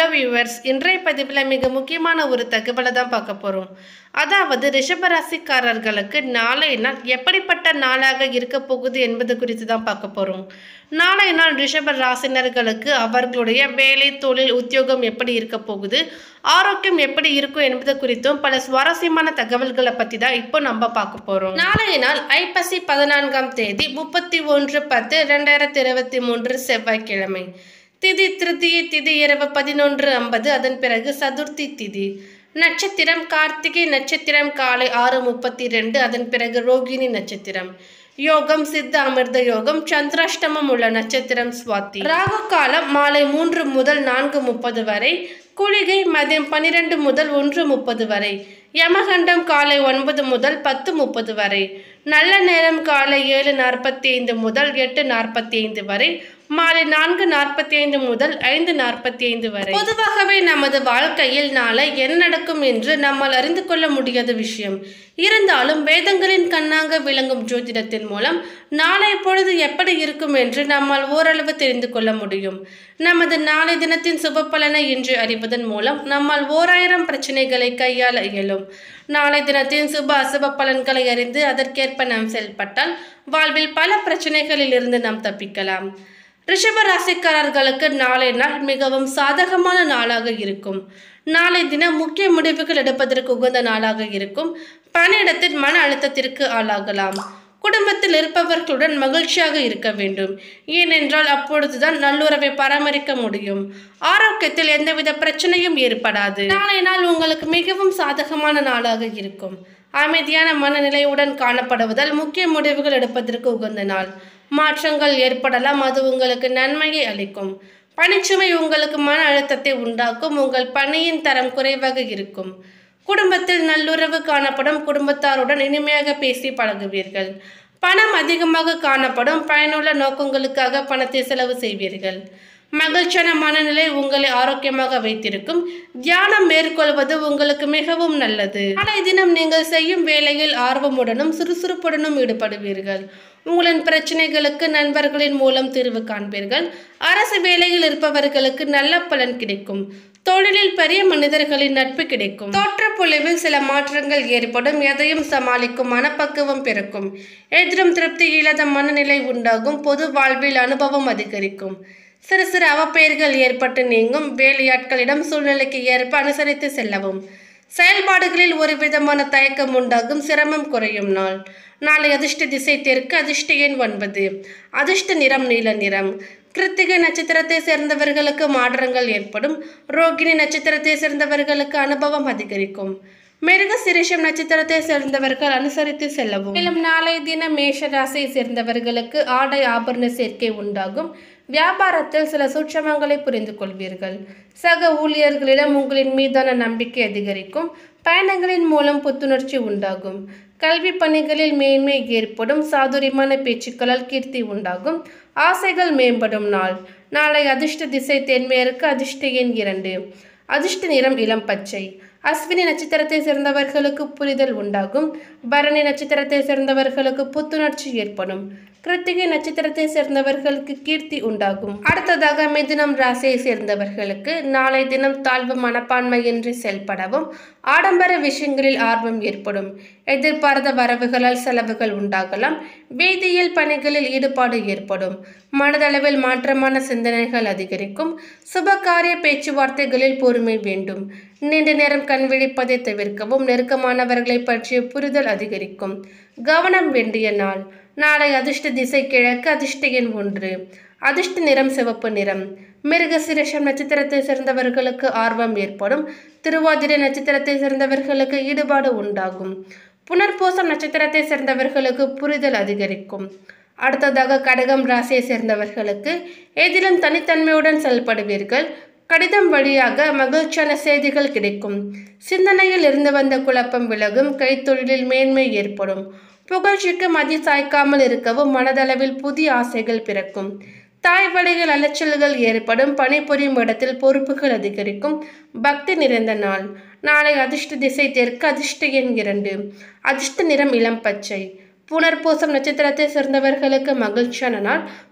viewers இன்றைய பதிவில் மிக முக்கியமான ஒரு தகவலை தான் பார்க்க போகிறோம் அதாவது ரிஷபராசிக்காரர்களுக்கு நாளைய நாள் எப்படிப்பட்ட நாளாக இருக்க போகுது என்பது குறித்து தான் பார்க்க போகிறோம் நாளைய நாள் ரிஷப ராசினர்களுக்கு அவர்களுடைய வேலை தொழில் உத்தியோகம் எப்படி இருக்க போகுது ஆரோக்கியம் எப்படி இருக்கும் என்பது குறித்தும் பல சுவாரஸ்யமான தகவல்களை பற்றி தான் இப்போ நம்ம பார்க்க போகிறோம் நாளைய நாள் ஐப்பசி பதினான்காம் தேதி முப்பத்தி ஒன்று பத்து ரெண்டாயிரத்தி இருபத்தி மூன்று செவ்வாய்க்கிழமை திதி திருத்திய திதி இரவு பதினொன்று ஐம்பது அதன் பிறகு சதுர்த்தி திதி நட்சத்திரம் கார்த்திகை நட்சத்திரம் காலை ஆறு முப்பத்தி ரெண்டு அதன் பிறகு ரோகிணி நட்சத்திரம் யோகம் சித்த அமிர்த யோகம் சந்திராஷ்டமம் உள்ள நட்சத்திரம் சுவாதி ராகு காலம் மாலை மூன்று முதல் நான்கு முப்பது வரை குளிகை மதியம் பன்னிரண்டு முதல் ஒன்று முப்பது வரை யமகண்டம் காலை ஒன்பது முதல் பத்து முப்பது வரை நல்ல நேரம் காலை ஏழு நாற்பத்தி ஐந்து முதல் எட்டு நாற்பத்தி ஐந்து வரை மாலை நான்கு நாற்பத்தி ஐந்து முதல் ஐந்து நாற்பத்தி ஐந்து வரை பொதுவாகவே நமது வாழ்க்கையில் நாளை என்ன நடக்கும் என்று நம்மால் அறிந்து கொள்ள முடியாத விஷயம் இருந்தாலும் வேதங்களின் கண்ணாக விளங்கும் ஜோதிடத்தின் மூலம் நாளை பொழுது எப்படி இருக்கும் என்று நம்மால் ஓரளவு தெரிந்து கொள்ள முடியும் நமது நாளை தினத்தின் சுப பலனை இன்று அறிவதன் மூலம் நம்மால் ஓராயிரம் பிரச்சனைகளை கையாள இயலும் நாளை தினத்தின் சுப அசுப பலன்களை அறிந்து அதற்கேற்ப நாம் செயல்பட்டால் வாழ்வில் பல பிரச்சனைகளில் இருந்து நாம் தப்பிக்கலாம் ரிஷப ராசிக்காரர்களுக்கு நாளை நாள் மிகவும் சாதகமான நாளாக இருக்கும் நாளை தினம் முக்கிய முடிவுகள் எடுப்பதற்கு உகந்த நாளாக இருக்கும் பணியிடத்தில் மன அழுத்தத்திற்கு ஆளாகலாம் குடும்பத்தில் இருப்பவர்களுடன் மகிழ்ச்சியாக இருக்க வேண்டும் ஏனென்றால் அப்பொழுதுதான் நல்லுறவை பராமரிக்க முடியும் ஆரோக்கியத்தில் எந்தவித பிரச்சனையும் ஏற்படாது நாளை நாள் உங்களுக்கு மிகவும் சாதகமான நாளாக இருக்கும் அமைதியான மனநிலையுடன் காணப்படுவதால் முக்கிய முடிவுகள் எடுப்பதற்கு உகந்த நாள் மாற்றங்கள் ஏற்படலாம் அது உங்களுக்கு நன்மையை அளிக்கும் பணிச்சுமை உங்களுக்கு மன அழுத்தத்தை உண்டாக்கும் உங்கள் பணியின் தரம் குறைவாக இருக்கும் குடும்பத்தில் நல்லுறவு காணப்படும் குடும்பத்தாருடன் இனிமையாக பேசி பழகுவீர்கள் பணம் அதிகமாக காணப்படும் பயனுள்ள நோக்கங்களுக்காக பணத்தை செலவு செய்வீர்கள் மகிழ்ச்சியான மனநிலை உங்களை ஆரோக்கியமாக வைத்திருக்கும் தியானம் மேற்கொள்வது உங்களுக்கு மிகவும் நல்லது நாளைய தினம் நீங்கள் செய்யும் வேலையில் ஆர்வமுடனும் சுறுசுறுப்புடனும் ஈடுபடுவீர்கள் உங்களின் பிரச்சனைகளுக்கு நண்பர்களின் மூலம் தீர்வு காண்பீர்கள் அரசு வேலையில் இருப்பவர்களுக்கு நல்ல பலன் கிடைக்கும் தொழிலில் பெரிய மனிதர்களின் நட்பு கிடைக்கும் தோற்றப்பொழிவில் சில மாற்றங்கள் ஏற்படும் எதையும் சமாளிக்கும் மனப்பக்குவம் பிறக்கும் எதிரும் திருப்தி இல்லாத மனநிலை உண்டாகும் பொது வாழ்வில் அனுபவம் அதிகரிக்கும் சிறு சிறு அவப்பெயர்கள் ஏற்பட்டு நீங்கும் வேலையாட்களிடம் சூழ்நிலைக்கு ஏற்ப அனுசரித்து செல்லவும் செயல்பாடுகளில் ஒரு விதமான தயக்கம் உண்டாகும் சிரமம் குறையும் நாள் நாளை அதிர்ஷ்ட திசை தெற்கு அதிர்ஷ்ட எண் ஒன்பது அதிர்ஷ்ட நிறம் நீல நிறம் கிருத்திகை நட்சத்திரத்தை சேர்ந்தவர்களுக்கு மாற்றங்கள் ஏற்படும் ரோகிணி நட்சத்திரத்தை சேர்ந்தவர்களுக்கு அனுபவம் அதிகரிக்கும் மிருக சிரிஷம் நட்சத்திரத்தை சேர்ந்தவர்கள் அனுசரித்து செல்லவும் மேலும் நாளைய தினம் மேஷ ராசியை சேர்ந்தவர்களுக்கு ஆடை ஆபரண சேர்க்கை உண்டாகும் வியாபாரத்தில் சில சூட்சமங்களை புரிந்து கொள்வீர்கள் சக ஊழியர்களிடம் உங்களின் மீதான நம்பிக்கை அதிகரிக்கும் பயணங்களின் மூலம் புத்துணர்ச்சி உண்டாகும் கல்வி பணிகளில் மேன்மை ஏற்படும் சாதுரியமான பேச்சுக்களால் கீர்த்தி உண்டாகும் ஆசைகள் மேம்படும் நாள் நாளை அதிர்ஷ்ட திசை தென்மேற்கு அதிர்ஷ்ட எண் இரண்டு அதிர்ஷ்ட நிறம் இளம் பச்சை அஸ்வினி நட்சத்திரத்தை சேர்ந்தவர்களுக்கு புரிதல் உண்டாகும் பரணி நட்சத்திரத்தை சேர்ந்தவர்களுக்கு புத்துணர்ச்சி ஏற்படும் கிருத்திகை நட்சத்திரத்தை சேர்ந்தவர்களுக்கு கீர்த்தி உண்டாகும் அடுத்ததாக மிதுனம் ராசியை சேர்ந்தவர்களுக்கு நாளை தினம் தாழ்வு மனப்பான்மையின்றி செயல்படவும் ஆடம்பர விஷயங்களில் ஆர்வம் ஏற்படும் எதிர்பார்த்த வரவுகளால் செலவுகள் உண்டாகலாம் வேதியியல் பணிகளில் ஈடுபாடு ஏற்படும் மனதளவில் மாற்றமான சிந்தனைகள் அதிகரிக்கும் சுபகாரிய பேச்சுவார்த்தைகளில் பொறுமை வேண்டும் நீண்ட நேரம் கண் விழிப்பதை தவிர்க்கவும் நெருக்கமானவர்களை பற்றிய புரிதல் அதிகரிக்கும் கவனம் வேண்டிய நாள் நாளை அதிர்ஷ்ட திசை கிழக்கு அதிர்ஷ்ட எண் ஒன்று அதிர்ஷ்ட நிறம் சிவப்பு நிறம் மிருக சிரேஷம் நட்சத்திரத்தை சேர்ந்தவர்களுக்கு ஆர்வம் ஏற்படும் திருவாதிரை நட்சத்திரத்தை சேர்ந்தவர்களுக்கு ஈடுபாடு உண்டாகும் புனர்பூசம் நட்சத்திரத்தை சேர்ந்தவர்களுக்கு புரிதல் அதிகரிக்கும் அடுத்ததாக கடகம் ராசியை சேர்ந்தவர்களுக்கு எதிலும் தனித்தன்மையுடன் செயல்படுவீர்கள் கடிதம் வழியாக மகிழ்ச்சியான செய்திகள் கிடைக்கும் சிந்தனையில் இருந்து வந்த குழப்பம் விலகும் கைத்தொழிலில் மேன்மை ஏற்படும் புகழ்ச்சிக்கு மதி சாய்க்காமல் இருக்கவும் மனதளவில் புதிய ஆசைகள் பிறக்கும் தாய் வழியில் அலைச்சல்கள் ஏற்படும் பணிபுரியும் இடத்தில் பொறுப்புகள் அதிகரிக்கும் பக்தி நிறைந்த நாள் நாளை அதிர்ஷ்ட திசை தெற்கு அதிர்ஷ்ட எண் இரண்டு அதிர்ஷ்ட நிறம் இளம் பச்சை புனர்பூசம் நட்சத்திரத்தை சேர்ந்தவர்களுக்கு மகிழ்ச்சியான நாள்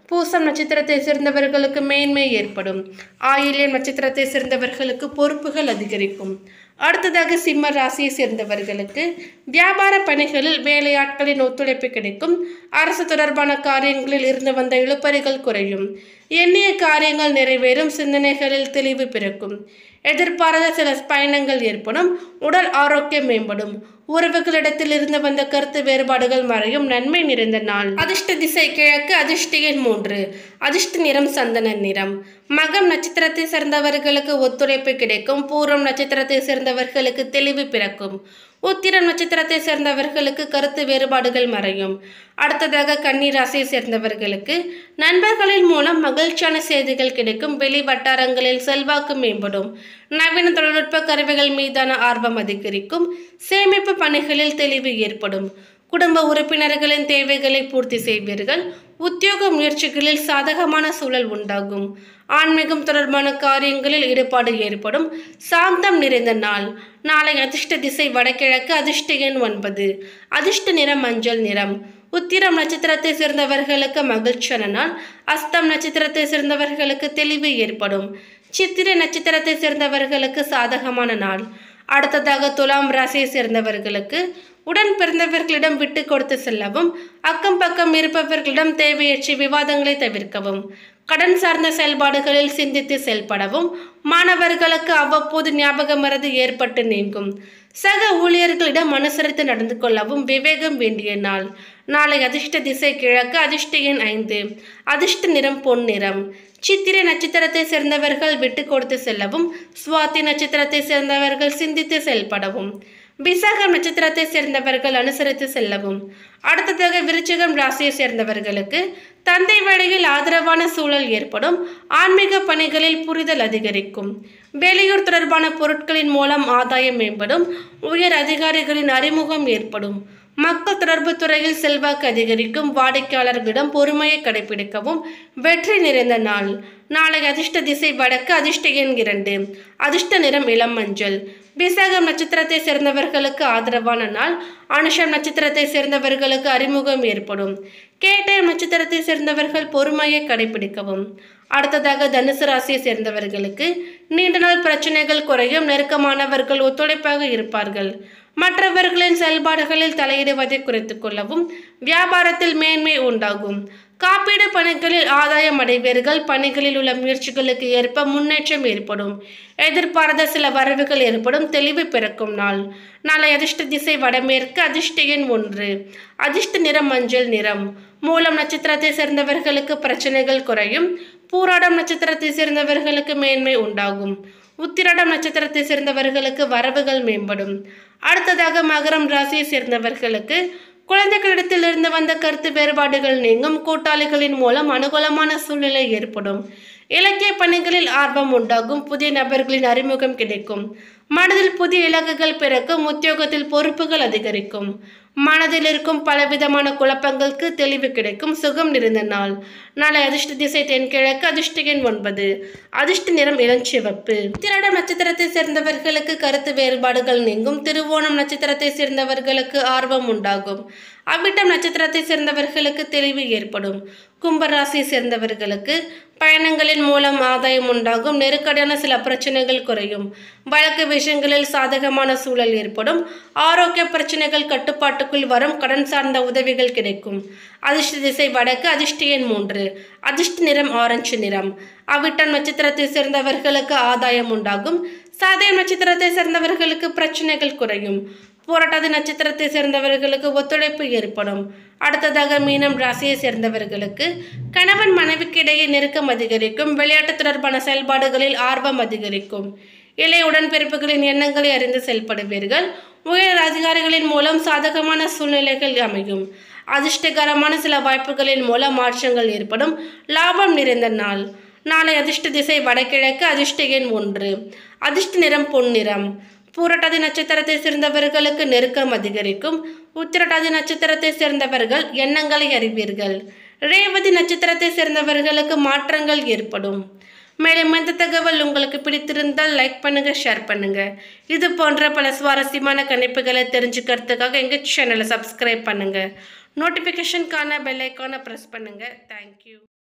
பூசம் நட்சத்திரத்தை சேர்ந்தவர்களுக்கு மேன்மை ஏற்படும் ஆயில்யம் நட்சத்திரத்தை சேர்ந்தவர்களுக்கு பொறுப்புகள் அதிகரிக்கும் அடுத்ததாக சிம்ம ராசியை சேர்ந்தவர்களுக்கு வியாபார பணிகளில் வேலையாட்களின் ஒத்துழைப்பு கிடைக்கும் அரசு தொடர்பான காரியங்களில் இருந்து வந்த இழுபறிகள் குறையும் எண்ணிய காரியங்கள் நிறைவேறும் சிந்தனைகளில் தெளிவு பிறக்கும் எதிர்பாராத சில பயணங்கள் ஏற்படும் உடல் ஆரோக்கியம் மேம்படும் உறவுகளிடத்தில் இருந்து வந்த கருத்து வேறுபாடுகள் மறையும் நன்மை நிறைந்த நாள் அதிர்ஷ்ட திசை கிழக்கு அதிர்ஷ்ட எண் மூன்று அதிர்ஷ்ட நிறம் சந்தன நிறம் மகம் நட்சத்திரத்தை சேர்ந்தவர்களுக்கு ஒத்துழைப்பு கிடைக்கும் பூரம் நட்சத்திரத்தை சேர்ந்தவர்களுக்கு தெளிவு பிறக்கும் உத்திரம் நட்சத்திரத்தை சேர்ந்தவர்களுக்கு கருத்து வேறுபாடுகள் மறையும் அடுத்ததாக கன்னி ராசியை சேர்ந்தவர்களுக்கு நண்பர்களின் மூலம் மகிழ்ச்சியான செய்திகள் கிடைக்கும் வெளி வட்டாரங்களில் செல்வாக்கு மேம்படும் நவீன தொழில்நுட்ப கருவிகள் மீதான ஆர்வம் அதிகரிக்கும் சேமிப்பு பணிகளில் தெளிவு ஏற்படும் குடும்ப உறுப்பினர்களின் தேவைகளை பூர்த்தி செய்வீர்கள் உத்தியோக முயற்சிகளில் சாதகமான சூழல் உண்டாகும் ஆன்மீகம் தொடர்பான காரியங்களில் ஈடுபாடு ஏற்படும் சாந்தம் நிறைந்த நாள் நாளை அதிர்ஷ்ட திசை வடகிழக்கு அதிர்ஷ்ட எண் ஒன்பது அதிர்ஷ்ட நிறம் மஞ்சள் நிறம் உத்திரம் நட்சத்திரத்தை சேர்ந்தவர்களுக்கு மகிழ்ச்சியான நாள் அஸ்தம் நட்சத்திரத்தை சேர்ந்தவர்களுக்கு தெளிவு ஏற்படும் சித்திரை நட்சத்திரத்தை சேர்ந்தவர்களுக்கு சாதகமான நாள் அடுத்ததாக துலாம் ராசியை சேர்ந்தவர்களுக்கு உடன் பிறந்தவர்களிடம் விட்டு கொடுத்து செல்லவும் அக்கம் பக்கம் இருப்பவர்களிடம் தேவையற்ற விவாதங்களை தவிர்க்கவும் கடன் சார்ந்த செயல்பாடுகளில் சிந்தித்து செயல்படவும் மாணவர்களுக்கு அவ்வப்போது ஞாபக மறதி ஏற்பட்டு நீங்கும் சக ஊழியர்களிடம் அனுசரித்து நடந்து கொள்ளவும் விவேகம் வேண்டிய நாள் நாளை அதிர்ஷ்ட திசை கிழக்கு அதிர்ஷ்ட எண் ஐந்து அதிர்ஷ்ட நிறம் பொன் நிறம் சித்திரை நட்சத்திரத்தை சேர்ந்தவர்கள் விட்டு கொடுத்து செல்லவும் சுவாதி நட்சத்திரத்தை சேர்ந்தவர்கள் சிந்தித்து செயல்படவும் விசாகம் நட்சத்திரத்தை சேர்ந்தவர்கள் அனுசரித்து செல்லவும் அடுத்ததாக விருச்சிகம் ராசியை சேர்ந்தவர்களுக்கு தந்தை வழியில் ஆதரவான சூழல் ஏற்படும் ஆன்மீக பணிகளில் புரிதல் அதிகரிக்கும் வெளியூர் தொடர்பான பொருட்களின் மூலம் ஆதாயம் மேம்படும் உயர் அதிகாரிகளின் அறிமுகம் ஏற்படும் மக்கள் தொடர்பு துறையில் செல்வாக்கு அதிகரிக்கும் வாடிக்கையாளர்களிடம் பொறுமையை கடைபிடிக்கவும் வெற்றி நிறைந்த நாள் நாளை அதிர்ஷ்ட திசை வடக்கு அதிர்ஷ்ட எண் இரண்டு அதிர்ஷ்ட நிறம் இளம் மஞ்சள் விசாகம் நட்சத்திரத்தை சேர்ந்தவர்களுக்கு ஆதரவான நாள் அனுஷம் நட்சத்திரத்தை சேர்ந்தவர்களுக்கு அறிமுகம் ஏற்படும் கேட்டயம் நட்சத்திரத்தை சேர்ந்தவர்கள் பொறுமையை கடைபிடிக்கவும் அடுத்ததாக தனுசு ராசியை சேர்ந்தவர்களுக்கு நீண்ட நாள் பிரச்சனைகள் குறையும் நெருக்கமானவர்கள் ஒத்துழைப்பாக இருப்பார்கள் மற்றவர்களின் செயல்பாடுகளில் தலையிடுவதை குறைத்துக் கொள்ளவும் வியாபாரத்தில் மேன்மை உண்டாகும் காப்பீடு பணிகளில் ஆதாயம் அடைவீர்கள் பணிகளில் உள்ள முயற்சிகளுக்கு ஏற்ப முன்னேற்றம் ஏற்படும் எதிர்பாராத சில வரவுகள் ஏற்படும் தெளிவு பிறக்கும் நாள் நாளை அதிர்ஷ்ட திசை வடமேற்கு அதிர்ஷ்ட எண் ஒன்று அதிர்ஷ்ட நிறம் மஞ்சள் நிறம் மூலம் நட்சத்திரத்தை சேர்ந்தவர்களுக்கு பிரச்சனைகள் குறையும் பூராடம் நட்சத்திரத்தை சேர்ந்தவர்களுக்கு மேன்மை உண்டாகும் உத்திராடம் நட்சத்திரத்தை சேர்ந்தவர்களுக்கு வரவுகள் மேம்படும் அடுத்ததாக மகரம் ராசியை சேர்ந்தவர்களுக்கு குழந்தைகளிடத்தில் இருந்து வந்த கருத்து வேறுபாடுகள் நீங்கும் கூட்டாளிகளின் மூலம் அனுகூலமான சூழ்நிலை ஏற்படும் இலக்கிய பணிகளில் ஆர்வம் உண்டாகும் புதிய நபர்களின் அறிமுகம் கிடைக்கும் மனதில் புதிய இலக்குகள் பிறக்கும் உத்தியோகத்தில் பொறுப்புகள் அதிகரிக்கும் மனதில் இருக்கும் பலவிதமான குழப்பங்களுக்கு தெளிவு கிடைக்கும் சுகம் நிறைந்த நாள் நாளை அதிர்ஷ்ட திசை தென்கிழக்கு அதிர்ஷ்ட எண் ஒன்பது அதிர்ஷ்ட நிறம் இளஞ்சிவப்பு திராடம் நட்சத்திரத்தை சேர்ந்தவர்களுக்கு கருத்து வேறுபாடுகள் நீங்கும் திருவோணம் நட்சத்திரத்தை சேர்ந்தவர்களுக்கு ஆர்வம் உண்டாகும் அவ்விட்டம் நட்சத்திரத்தை சேர்ந்தவர்களுக்கு தெளிவு ஏற்படும் கும்பராசியை சேர்ந்தவர்களுக்கு பயணங்களின் மூலம் ஆதாயம் உண்டாகும் நெருக்கடியான சில பிரச்சனைகள் குறையும் வழக்கு விஷயங்களில் சாதகமான சூழல் ஏற்படும் ஆரோக்கிய பிரச்சனைகள் கட்டுப்பாட்டுக்குள் வரும் கடன் சார்ந்த உதவிகள் கிடைக்கும் அதிர்ஷ்ட திசை வடக்கு அதிர்ஷ்ட எண் மூன்று அதிர்ஷ்ட நிறம் ஆரஞ்சு நிறம் அவிட்டம் நட்சத்திரத்தை சேர்ந்தவர்களுக்கு ஆதாயம் உண்டாகும் சதயம் நட்சத்திரத்தை சேர்ந்தவர்களுக்கு பிரச்சனைகள் குறையும் போராட்டாதி நட்சத்திரத்தை சேர்ந்தவர்களுக்கு ஒத்துழைப்பு ஏற்படும் அடுத்ததாக மீனம் ராசியை சேர்ந்தவர்களுக்கு கணவன் மனைவிக்கு இடையே நெருக்கம் அதிகரிக்கும் விளையாட்டு தொடர்பான செயல்பாடுகளில் ஆர்வம் அதிகரிக்கும் இளைய உடன்பிறப்புகளின் எண்ணங்களை அறிந்து செயல்படுவீர்கள் உயர் அதிகாரிகளின் மூலம் சாதகமான சூழ்நிலைகள் அமையும் அதிர்ஷ்டகரமான சில வாய்ப்புகளின் மூலம் மாற்றங்கள் ஏற்படும் லாபம் நிறைந்த நாள் நாளை அதிர்ஷ்ட திசை வடகிழக்கு அதிர்ஷ்ட எண் ஒன்று அதிர்ஷ்ட நிறம் பொன்னிறம் பூரட்டாதி நட்சத்திரத்தை சேர்ந்தவர்களுக்கு நெருக்கம் அதிகரிக்கும் உத்திரட்டாதி நட்சத்திரத்தை சேர்ந்தவர்கள் எண்ணங்களை அறிவீர்கள் ரேவதி நட்சத்திரத்தை சேர்ந்தவர்களுக்கு மாற்றங்கள் ஏற்படும் மேலும் இந்த தகவல் உங்களுக்கு பிடித்திருந்தால் லைக் பண்ணுங்க ஷேர் பண்ணுங்க இது போன்ற பல சுவாரஸ்யமான கணிப்புகளை தெரிஞ்சுக்கிறதுக்காக எங்கள் சேனலை சப்ஸ்கிரைப் பண்ணுங்க நோட்டிஃபிகேஷனுக்கான பெல் ஐக்கானை ப்ரெஸ் பண்ணுங்க தேங்க்யூ